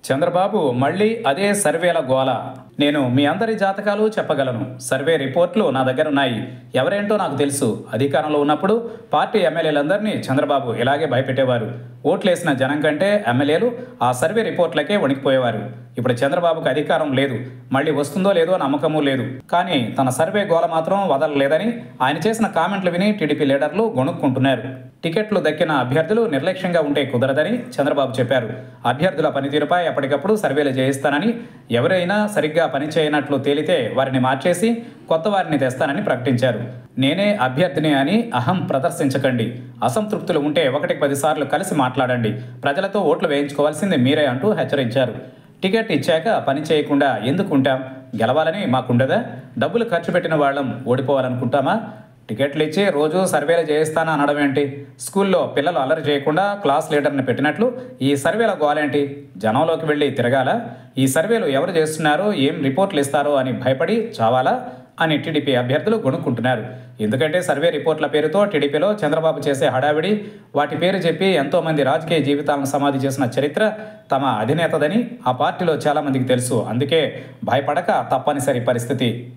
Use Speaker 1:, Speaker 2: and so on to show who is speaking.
Speaker 1: చంద్రబాబు మళ్ళీ అదే సర్వేల గోల నేను మీ అందరి జాతకాలు చెప్పగలను సర్వే రిపోర్ట్లు నా దగ్గర ఉన్నాయి ఎవరేంటో నాకు తెలుసు అధికారంలో ఉన్నప్పుడు పార్టీ ఎమ్మెల్యేలందరినీ చంద్రబాబు ఇలాగే భయపెట్టేవారు ఓట్లేసిన జనం కంటే ఎమ్మెల్యేలు ఆ సర్వే రిపోర్ట్లకే వణికిపోయేవారు ఇప్పుడు చంద్రబాబుకు అధికారం లేదు మళ్ళీ వస్తుందో లేదో నమ్మకము లేదు కానీ తన సర్వే గోల మాత్రం వదలలేదని ఆయన చేసిన కామెంట్లు విని టీడీపీ లీడర్లు గొణుక్కుంటున్నారు టికెట్లు దక్కిన అభ్యర్థులు నిర్లక్ష్యంగా ఉంటే కుదరదని చంద్రబాబు చెప్పారు అభ్యర్థుల పనితీరుపై ఎప్పటికప్పుడు సర్వేలు చేయిస్తానని ఎవరైనా సరిగ్గా పనిచేయనట్లు తేలితే వారిని మార్చేసి కొత్త వారిని తెస్తానని ప్రకటించారు నేనే అభ్యర్థిని అని అహం ప్రదర్శించకండి అసంతృప్తులు ఉంటే ఒకటికి పదిసార్లు కలిసి మాట్లాడండి ప్రజలతో ఓట్లు వేయించుకోవాల్సింది మీరే అంటూ హెచ్చరించారు టికెట్ ఇచ్చాక పని చేయకుండా ఎందుకు ఉంటాం గెలవాలని మాకుండదా డబ్బులు ఖర్చు పెట్టిన వాళ్ళం ఓడిపోవాలనుకుంటామా టికెట్లు ఇచ్చి రోజు సర్వేలు చేయిస్తాను అనడం ఏంటి స్కూల్లో పిల్లలు అల్లరి చేయకుండా క్లాస్ లీడర్ని పెట్టినట్లు ఈ సర్వేల గోలేంటి జనంలోకి వెళ్ళి తిరగాల ఈ సర్వేలు ఎవరు చేస్తున్నారో ఏం రిపోర్ట్లు ఇస్తారో అని భయపడి చావాలా అని టీడీపీ అభ్యర్థులు గొనుక్కుంటున్నారు ఎందుకంటే సర్వే రిపోర్ట్ల పేరుతో టీడీపీలో చంద్రబాబు చేసే హడావిడి వాటి పేరు చెప్పి ఎంతోమంది రాజకీయ జీవితాలను సమాధి చేసిన చరిత్ర తమ అధినేతదని ఆ పార్టీలో చాలామందికి తెలుసు అందుకే భయపడక తప్పనిసరి పరిస్థితి